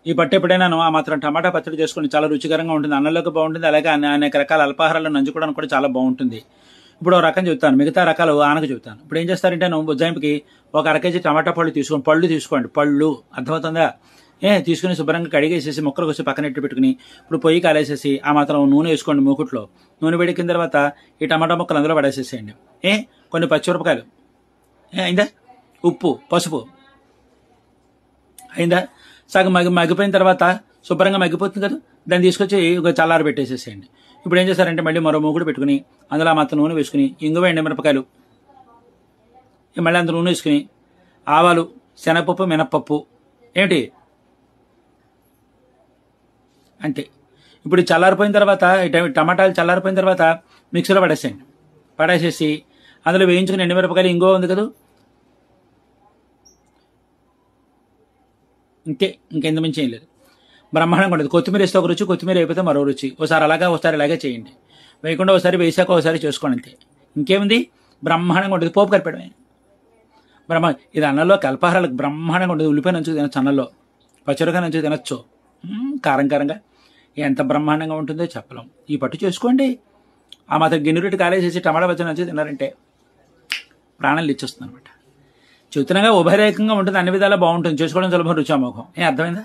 ఈ పట్టు ఎప్పుడైనాను ఆ మాత్రం టమాటా పచ్చడి చేసుకుని చాలా రుచికరంగా ఉంటుంది అన్నంలోకి బాగుంటుంది అలాగే అనే- అనేక రకాల అల్పాహారాలను నంచుకోవడానికి కూడా చాలా బాగుంటుంది ఇప్పుడు ఒక రకం చెప్తాను మిగతా రకాలు ఆనకు చెప్తాను ఇప్పుడు ఏం చేస్తారంటే నువ్వు ఉజ్జాయింపుకి ఒక అర కేజీ టమాటా పళ్ళు తీసుకోండి పళ్ళు తీసుకోండి పళ్ళు అర్థమవుతుందా ఏ తీసుకుని శుభ్రంగా కడిగేసేసి ముక్కలు వచ్చి పక్కన ఎట్టు పెట్టుకుని ఇప్పుడు పొయ్యి కాలేసేసి ఆ మాత్రం నూనె వేసుకోండి మూకుట్లో నూనె వేడెక్కిన తర్వాత ఈ టమాటా ముక్కలు అందులో పడేసేసేయండి ఏ కొన్ని పచ్చిమిరపకాయలు ఏ అయిందా ఉప్పు పసుపు అయిందా సగం మగ్గి మగ్గిపోయిన తర్వాత శుభ్రంగా మగ్గిపోతుంది కదా దాన్ని తీసుకొచ్చి ఒక చల్లారి పెట్టేసేసేయండి ఇప్పుడు ఏం చేస్తారంటే మళ్ళీ మరో మూగుడు పెట్టుకుని అందులో ఆ మాత్రం నూనె వేసుకుని ఇంగువ ఎండు మిరపకాయలు ఈ మళ్ళీ అంత నూనె వేసుకుని ఆవాలు శనగపప్పు మినప్పప్పు ఏమిటి అంతే ఇప్పుడు ఇది చల్లారిపోయిన తర్వాత ఈ టమ- టమాటాలు చల్లారిపోయిన తర్వాత మిక్సీలో పడేసేయండి పడేసేసి అందులో వేయించుకుని ఎండుమిరపకాయలు ఇంగో ఉంది కదా ఇంకే ఇంకెంత మించి ఏం లేదు బ్రహ్మాండంగా ఉండదు కొత్తిమీర వేస్తే ఒక రుచి కొత్తిమీర అయిపోతే మరో రుచి ఒకసారి అలాగా ఒకసారి ఇలాగే చేయండి వేయకుండా ఒకసారి వేసాక ఒకసారి చేసుకోండి అంతే ఇంకేముంది బ్రహ్మాండంగా ఉంటుంది పోపు కలిపడమే బ్రహ్మ ఇది అన్నంలో కల్పహారాలకు బ్రహ్మాండంగా ఉంటుంది ఉల్లిపాయ నంచు తినచ్చు అన్నంలో పచ్చడిగా నంచు తినచ్చు మ్మ్, కారం కారంగా ఎంత బ్రహ్మాండంగా ఉంటుందో చెప్పలేం ఈ పట్టు చేసుకోండి ఆ మాత్రం గిన్నె రొట్టె కాలేసేసి టమాటా పచ్చడి నంచు తిన్నారంటే ప్రాణాలు ఇచ్చేస్తుంది అనమాట చెబుతున్నాగా ఉభయరేకంగా ఉంటుంది అన్ని విధాలా బాగుంటుంది చేసుకోవడం సులభం రుచి అమోఘం ఏ అర్థమైందా